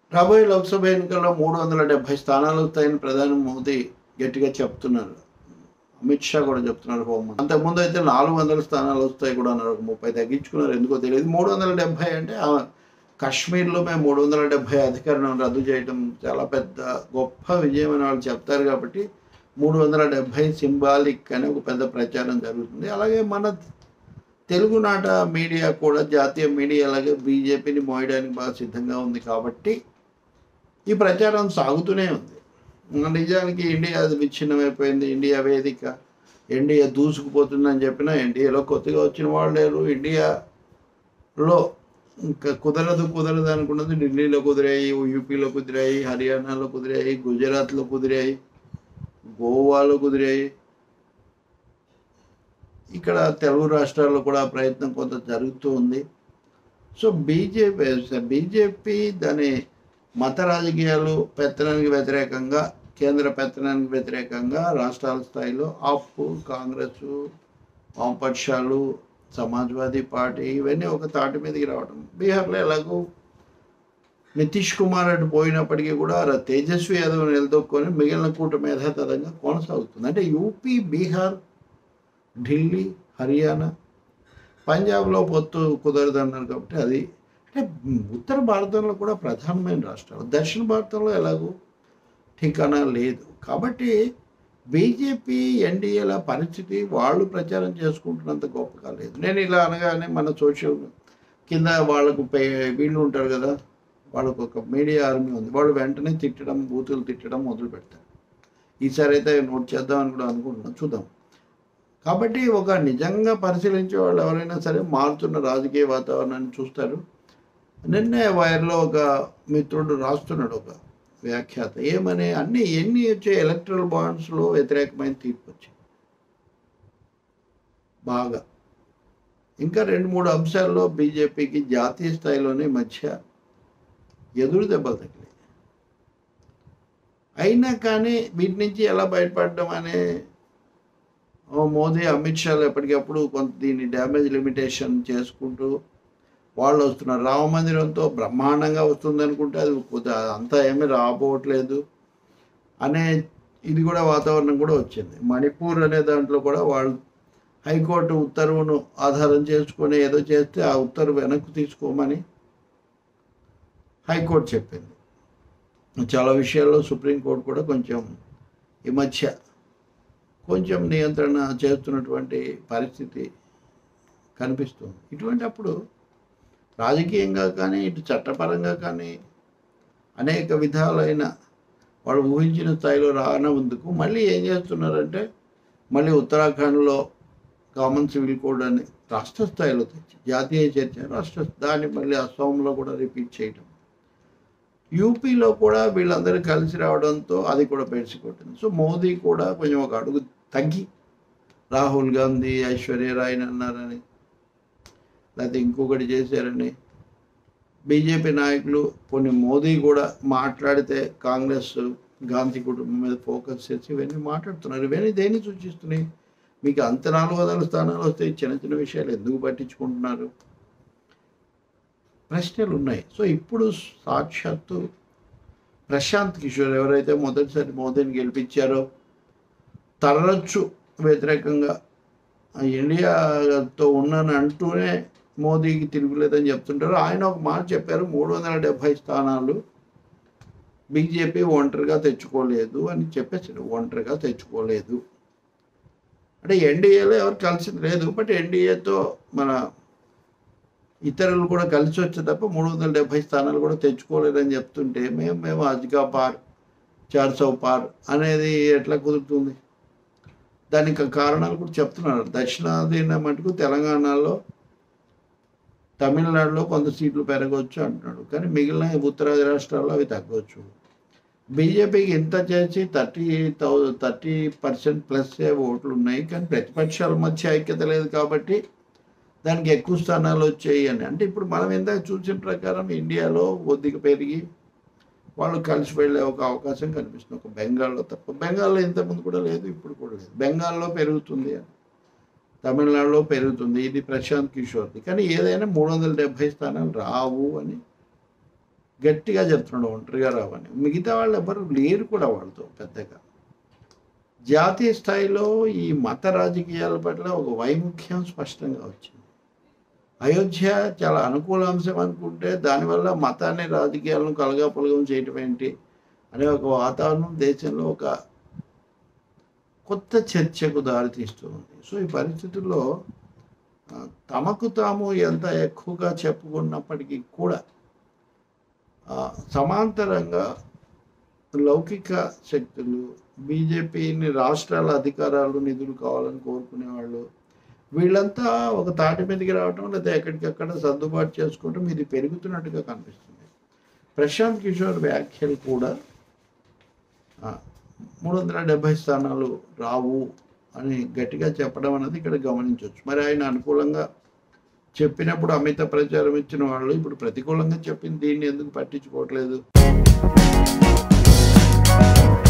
రాబోయే లోక్సభ ఎన్నికల్లో మూడు వందల డెబ్బై స్థానాలు వస్తాయని ప్రధాని మోదీ గట్టిగా చెప్తున్నారు అమిత్ షా కూడా చెప్తున్నారు హోంమంత్రి అంతకుముందు అయితే నాలుగు వందల స్థానాలు వస్తాయి కూడా అన్నారు ఒక ముప్పై తగ్గించుకున్నారు ఎందుకో తెలియదు మూడు వందల డెబ్బై అంటే ఆ కాశ్మీర్లో మేము మూడు వందల డెబ్బై అధికారం రద్దు చేయడం చాలా పెద్ద గొప్ప విజయం అని వాళ్ళు చెప్తారు కాబట్టి మూడు వందల డెబ్బై సింబాలిక్ అని ఒక పెద్ద ప్రచారం జరుగుతుంది అలాగే మన తెలుగునాట మీడియా కూడా జాతీయ మీడియా అలాగే బీజేపీని మోయడానికి బాగా సిద్ధంగా ఉంది కాబట్టి ఈ ప్రచారం సాగుతూనే ఉంది నిజానికి ఇండియా అది విచ్ఛిన్నమైపోయింది ఇండియా వేదిక ఇండియా దూసుకుపోతుందని చెప్పినా ఇండియాలో కొత్తగా వచ్చిన వాళ్ళు లేరు ఇండియాలో ఇంకా కుదరదు కుదరదు అనుకున్నది ఢిల్లీలో కుదిరాయి యూపీలో కుదిరాయి హర్యానాలో కుదిరాయి గుజరాత్లో కుదిరాయి గోవాలో కుదిరాయి ఇక్కడ తెలుగు రాష్ట్రాల్లో కూడా ఆ ప్రయత్నం కొంత జరుగుతూ ఉంది సో బీజేపీ బీజేపీ దాని మత రాజకీయాలు పెత్తనానికి వ్యతిరేకంగా కేంద్ర పెత్తనానికి వ్యతిరేకంగా రాష్ట్రాల స్థాయిలో ఆప్ కాంగ్రెస్ వామపక్షాలు సమాజ్వాదీ పార్టీ ఇవన్నీ ఒక తాటి మీదకి రావడం బీహార్లో ఎలాగో నితీష్ కుమార్ అటు పోయినప్పటికీ కూడా ర- తేజస్వి యాదవ్ నిలదొక్కొని మిగిలిన కూటమి యథాతథంగా కొనసాగుతుంది అంటే యూపీ బీహార్ ఢిల్లీ హర్యానా పంజాబ్లో పొత్తు కుదరదు అన్నారు కాబట్టి అది అంటే ఉత్తర భారతంలో కూడా ప్రధానమైన రాష్ట్రాలు దక్షిణ భారతంలో ఎలాగో ఠికానా లేదు కాబట్టి బీజేపీ ఎన్డీఏల పరిస్థితి వాళ్ళు ప్రచారం చేసుకుంటున్నంత గొప్పగా లేదు నేను ఇలా అనగానే మన సోషల్ కింద వాళ్ళకు పే వీళ్ళు ఉంటారు కదా వాళ్ళకు ఒక మీడియా ఆర్మీ ఉంది వాళ్ళు వెంటనే తిట్టడం బూతులు తిట్టడం మొదలు పెడతారు ఈసారి అయితే నోట్ చేద్దామని కూడా అనుకుంటున్నాం చూద్దాం కాబట్టి ఒక నిజంగా పరిశీలించే వాళ్ళు ఎవరైనా సరే మారుతున్న రాజకీయ వాతావరణాన్ని చూస్తారు నిన్నే వైర్లో ఒక మిత్రుడు రాస్తున్నాడు ఒక వ్యాఖ్యాత ఏమని అన్ని ఎన్ని వచ్చే ఎలక్ట్రల్ బాండ్స్లో వ్యతిరేకమైన తీర్పు వచ్చింది బాగా ఇంకా రెండు మూడు అంశాల్లో బీజేపీకి జాతీయ స్థాయిలోనే మధ్య ఎదురు దెబ్బలు తగిలాయి అయినా కానీ వీటి నుంచి ఎలా బయటపడడం అనే ఓ మోదీ అమిత్ షాలు ఎప్పటికప్పుడు కొంత దీన్ని డ్యామేజ్ లిమిటేషన్ చేసుకుంటూ వాళ్ళు వస్తున్నారు రామ మందిరంతో బ్రహ్మాండంగా వస్తుంది అనుకుంటే అది కొద్ది- అంతా ఏమీ రాబోవట్లేదు అనే ఇది కూడా వాతావరణం కూడా వచ్చింది మణిపూర్ అనే దాంట్లో కూడా వాళ్ళు హైకోర్టు ఉత్తర్వును ఆధారం చేసుకొని ఏదో చేస్తే ఆ ఉత్తర్వు వెనక్కి తీసుకోమని హైకోర్టు చెప్పింది చాలా విషయాల్లో సుప్రీంకోర్టు కూడా కొంచెం ఈ మధ్య కొంచెం నియంత్రణ చేస్తున్నటువంటి పరిస్థితి కనిపిస్తుంది ఇటువంటి అప్పుడు రాజకీయంగా కానీ ఇటు చట్టపరంగా కానీ అనేక విధాలైన వాళ్ళు ఊహించిన స్థాయిలో రానందుకు మళ్ళీ ఏం చేస్తున్నారంటే మళ్ళీ ఉత్తరాఖండ్లో కామన్ సివిల్ కోడ్ అని రాష్ట్ర స్థాయిలో తెచ్చి జాతీయ చర్చ రాష్ట్ర దాన్ని మళ్ళీ అస్సాంలో కూడా రిపీట్ చేయడం యూపీలో కూడా వీళ్ళందరూ కలిసి రావడంతో అది కూడా పెడిసికొట్టింది సో మోదీ కూడా కొంచెం ఒక అడుగు తగ్గి రాహుల్ గాంధీ ఐశ్వర్య రాయ్ అన్నారని లేకపోతే ఇంకొకటి చేశారని బీజేపీ నాయకులు కొన్ని మోదీ కూడా మాట్లాడితే కాంగ్రెస్ గాంధీ కుటుంబం మీద ఫోకస్ చేసి ఇవన్నీ మాట్లాడుతున్నారు ఇవన్నీ దేన్ని సూచిస్తున్నాయి మీకు అంత నాలుగు వందల స్థానాలు వస్తే ఈ చిన్న చిన్న విషయాలు ఎందుకు పట్టించుకుంటున్నారు ప్రశ్నలు ఉన్నాయి సో ఇప్పుడు సాక్షాత్తు ప్రశాంత్ కిషోర్ ఎవరైతే మొదటిసారి మోదీని గెలిపించారో తరచు వ్యతిరేకంగా ఆ ఇండియాతో ఉన్నాను అంటూనే మోదీకి తిరుగులేదని చెప్తుంటారు ఆయన ఒక మాట చెప్పారు మూడు వందల డెబ్భై స్థానాలు బీజేపీ ఒంటరిగా తెచ్చుకోలేదు అని చెప్పేసాడు ఒంటరిగా తెచ్చుకోలేదు అంటే ఎన్డీఏలో ఎవరు కలిసింది లేదు బట్ ఎన్డీఏతో మన ఇతరులు కూడా కలిసి వచ్చే తప్ప మూడు వందల డెబ్భై స్థానాలు కూడా తెచ్చుకోలేదని చెప్తుంటే మేము మేము అజ్గా పార్ చార్ సౌ పార్ అనేది ఎట్లా కుదురుతుంది దానికి కారణాలు కూడా చెప్తున్నారు దక్షిణాదిన మటుకు తెలంగాణలో తమిళనాడులో కొంత సీట్లు పెరగవచ్చు అంటున్నాడు కానీ మిగిలిన ఉత్తరాది రాష్ట్రాల్లో అవి తగ్గవచ్చు బీజేపీకి ఇంత చేసి thirty thou thirty percent plus ఓట్లు ఉన్నాయి కానీ ప్రతిపక్షాల మధ్య ఐక్యత లేదు కాబట్టి దానికి ఎక్కువ స్థానాలు వచ్చాయి అని అంటే ఇప్పుడు మనం ఇందాక చూసిన ప్రకారం ఇండియాలో కొద్దిగా పెరిగి వాళ్ళు కలిసి వెళ్ళే ఒక అవకాశం కనిపిస్తుంది ఒక బెంగాల్లో తప్ప బెంగాల్లో ఇంతకుముందు కూడా లేదు ఇప్పుడు కూడా లేదు బెంగాల్లో పెరుగుతుంది అని తమిళనాడులో పెరుగుతుంది ఇది ప్రశాంత్ కిషోర్ది కానీ ఏదైనా మూడు వందల డెబ్భై స్థానాలు రావు అని గట్టిగా చెప్తున్నాడు ఒంటరిగా రావని మిగతా వాళ్ళు ఎవరు లేరు కూడా వాళ్ళతో పెద్దగా జాతీయ స్థాయిలో ఈ మత రాజకీయాల పట్ల ఒక వైముఖ్యం స్పష్టంగా వచ్చింది అయోధ్య చాలా అనుకూల అంశం అనుకుంటే దానివల్ల మతాన్ని రాజకీయాలను కలగాపులగం చేయటం ఏంటి అనే ఒక వాతావరణం దేశంలో ఒక కొత్త చర్చకు దారితీస్తూ ఉంది సో ఈ పరిస్థితుల్లో ఆ, తమకు తాము ఎంత ఎక్కువగా చెప్పుకున్నప్పటికీ కూడా ఆ, సమాంతరంగా లౌకిక శక్తులు బీజేపీని రాష్ట్రాల అధికారాలు నిధులు కావాలని కోరుకునే వాళ్ళు వీళ్ళంతా ఒక తాటి మీదకి రావటం లేదా ఎక్కడికక్కడ సర్దుబాటు చేసుకోవటం ఇది పెరుగుతున్నట్టుగా కనిపిస్తుంది ప్రశాంత్ కిషోర్ వ్యాఖ్యలు కూడా ఆ, మూడు వందల డెబ్బై స్థానాలు రావు అని గట్టిగా చెప్పడం అనేది ఇక్కడ గమనించవచ్చు మరి ఆయన అనుకూలంగా చెప్పినప్పుడు అమిత ప్రచారం ఇచ్చిన వాళ్ళు ఇప్పుడు ప్రతికూలంగా చెప్పింది దీన్ని ఎందుకు పట్టించుకోవట్లేదు